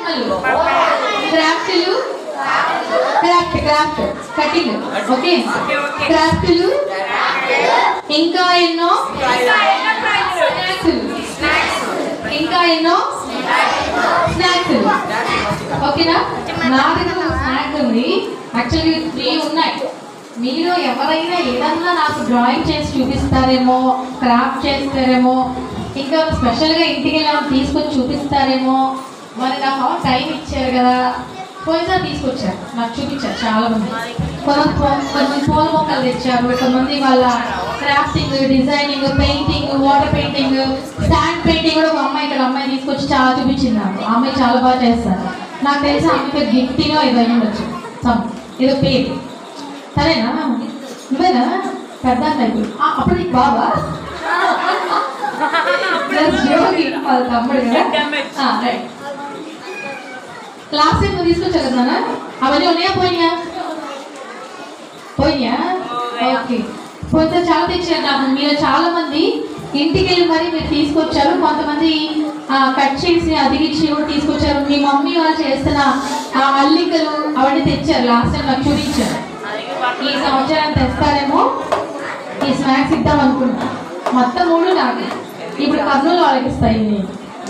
బొమ్మలు క్రాఫ్ట్లు craft craft cutting okay క్రాఫ్ట్లు ఇంకా ఎన్నో స్నాక్స్ ఇంకా ఎన్నో స్నాక్స్ ఓకేనా నా దగ్గర స్నాక్ ఉంది యాక్చువల్లీ త్రీ ఉన్నాయి మీరు ఎవరైనా ఏదన్నా నాకు డ్రాయింగ్ చేసి చూపిస్తారేమో క్రాఫ్ట్ చేస్తారేమో ఇంకా స్పెషల్గా ఇంటికి వెళ్ళామని తీసుకొచ్చి చూపిస్తారేమో మరి నాకు టైం ఇచ్చారు కదా పోయినా తీసుకొచ్చారు నాకు చూపించారు చాలా మంది కొంతమంది పో- కొంతమంది పూల మొక్కలు తెచ్చారు కొంతమంది వాళ్ళ crafting designing painting water painting stand painting కూడా ఒక అమ్మాయి ఇక్కడ అమ్మాయి తీసుకొచ్చి చాలా చూపించింది నాకు ఆ అమ్మాయి చాలా బాగా చేస్తారు నాకు తెలిసి ఆమె పేరు గిఫ్టీనో ఏదో అయి ఉండొచ్చు సమ్ ఏదో పేరు సరేనా నువ్వేనా పెద్ద టైపు అప్పుడు నీకు బాబా Just joking. వాళ్ళ తమ్ముడు కదా ఆ, right. క్లాస్ టైం తీసుకొచ్చావు కదా నాన్న? అవన్నీ ఉన్నాయా పోయినా పోయినా ఓకే పోతే చాలా తెచ్చారు నాకు మీరు చాలా మంది ఇంటికి వెళ్ళి మరి మీరు తీసుకొచ్చారు కొంతమంది ఆ, కట్ చేసి అదిగిచ్చి కూడా తీసుకొచ్చారు మీ మమ్మీ వాళ్ళు చేస్తున్న ఆ అల్లికలు అవన్నీ తెచ్చారు లాస్ట్ టైం నాకు చూపించారు ఈ సంవత్సరం తెస్తారేమో ఈ స్నాక్స్ ఇద్దాం అనుకున్నా మొత్తం మూడు నాకు ఇప్పుడు కర్నూలు వాళ్ళకి ఇస్తాయి నేను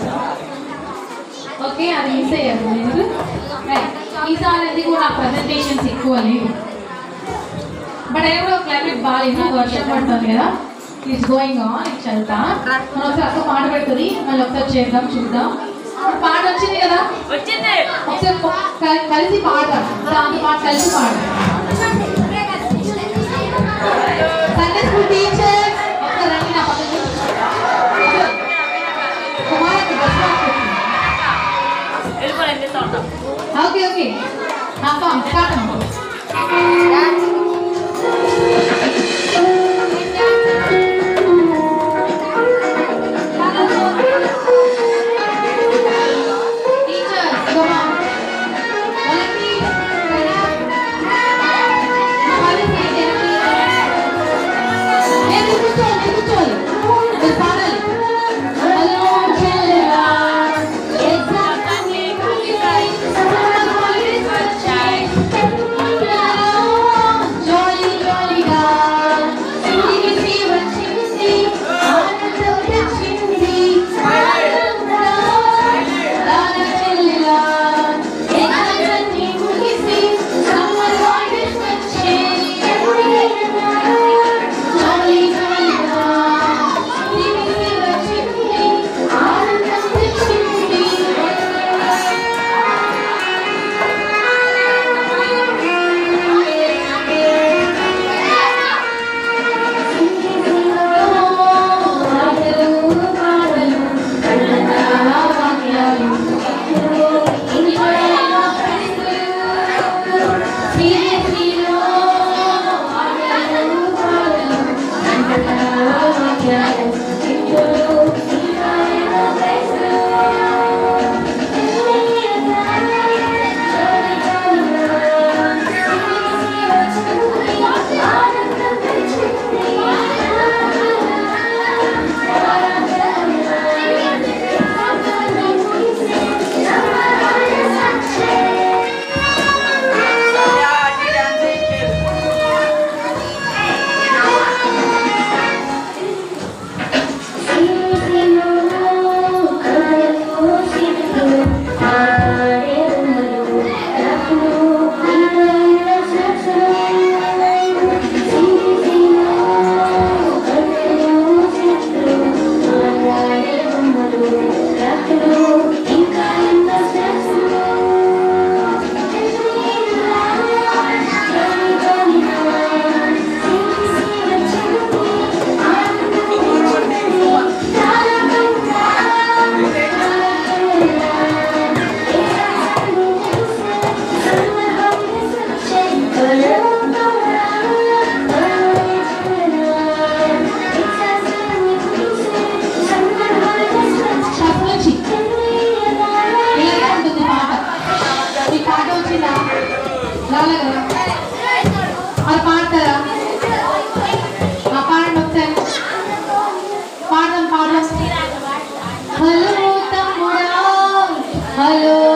ఓకే అది మిస్ అయ్యారు మీరు Right. ఈసారి అది కూడా ప్రజెంటేషన్స్ ఎక్కువ లేవు బట్ అయినా కూడా క్లైమేట్ బాగాలేదు నాకు వర్షం పడుతుంది కదా ఇట్స్ గోయింగ్ ఆన్ ఇట్స్ వెళ్తా మనం ఒకసారి అక్క పాట పెడుతుంది మళ్ళీ ఒకసారి చేద్దాం చూద్దాం ఇప్పుడు పాట వచ్చింది కదా వచ్చింది ఒకసారి పా- కల్- కలిసి పాడదాం దాని పాట కలిసి పాడదాం సండే స్కూల్ టీచర్ ఒకసారి రండి నా పక్కకి కుమారకి బస్ వెళ్ళిపోయి చెప్తా ఉంటాం ఓకే ఓకే అప్ప స్టార్ట్ టీచర్స్ కమ్ ఆన్ వాళ్ళకి నేను కూర్చోవాలి నేను కూర్చోవాలి మీరు పాడాలి హలో చెల్లెలా ఎగ్జామ్ అన్ని వచ్చాయి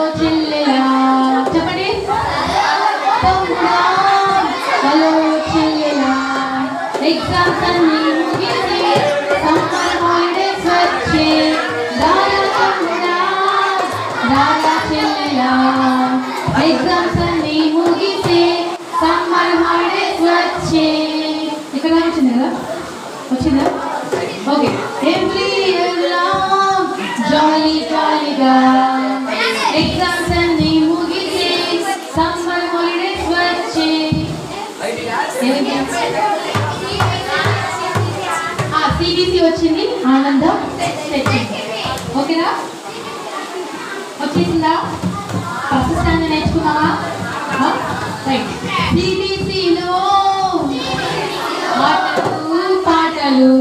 చెల్లెలా చెప్పండి తమ్ముడా హలో చెల్లెలా ఎగ్జామ్స్ అన్ని ముగిసి సమ్మర్ హాలిడేస్ వచ్చే రారా తమ్ముడా రారా చెల్లెలా ఎగ్జామ్స్ అన్ని ముగిసి సమ్మర్ హాలిడేస్ వచ్చే ఇక్కడ వచ్చింది కదా వచ్చిందా okay every year long jolly జాలీగా ఎగ్జామ్స్ అన్ని ముగిసి సమ్మర్ హాలిడేస్ వచ్చే సిబిసి వచ్చింది ఆనందం తెచ్చింది ఓకేనా వచ్చేసిందా ఫస్ట్ స్టాండర్డ్ నేర్చుకున్నావా రైట్ సిబిసిలో ఆటలు పాటలు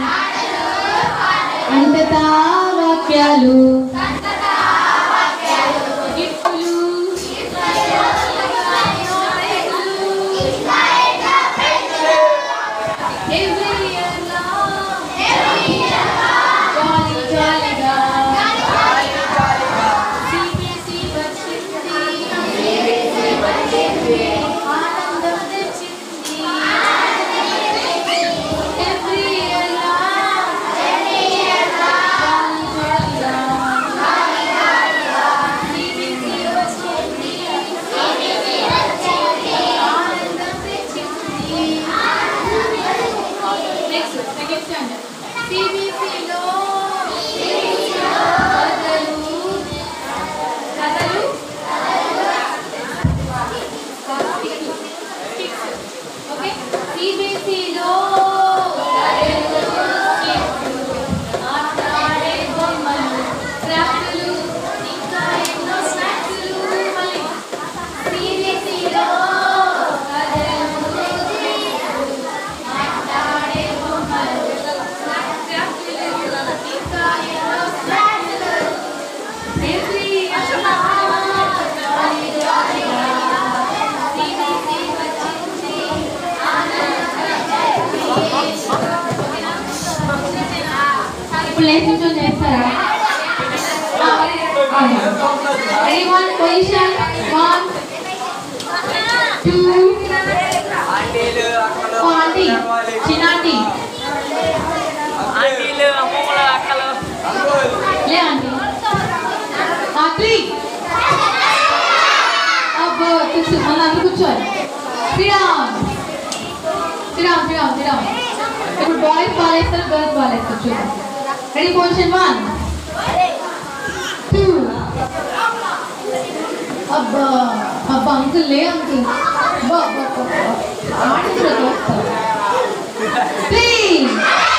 అంతటా వాక్యాలు గిఫ్టులు Every year long, jolly jollyగా CBC వచ్చింది ఆనందం తెచ్చింది Every year long, jolly jollyగా CBC వచ్చింది ఆనందం తెచ్చింది నెక్స్ట్ సెకండ్ స్టాండర్డ్ సిబిసిలో కథలు కథలు ఓకే సిబిసిలో ఆటాడే బొమ్మలు క్రాఫ్టులు ఇంకా ఎన్నో స్నాక్స్లు మళ్ళీ సిబిసిలో కథలు ఆటాడే బొమ్మలు క్రాఫ్టులు ఇంకా ఎన్నో స్నాక్స్లు ఎవ్రీ జాలీ జాలీగా సిబిసి వచ్చింది ఇప్పుడు లేచి చేస్తారా ready one position one two ఆంటీలు అక్కలు ఆంటీ చిన్నాంటీ ఆంటీలు అమ్మమ్మలు అక్కలు లే ఆంటీ ఆంటీ అబ్బో కూర్చో మళ్ళీ అందరూ కూర్చోవాలి శ్రీరామ్ శ్రీరామ్ శ్రీరామ్ శ్రీరామ్ ఇప్పుడు బాయ్స్ బాల్ వేస్తారు గర్ల్స్ బాల్ వేస్తారు చూద్దాం రెడీ పొజిషన్ వన్ టూ అబ్బా అబ్బా అంకుల్ లే అంకుల్ అబ్బా అబ్బా అబ్బా ఆడుతున్నారు త్రీ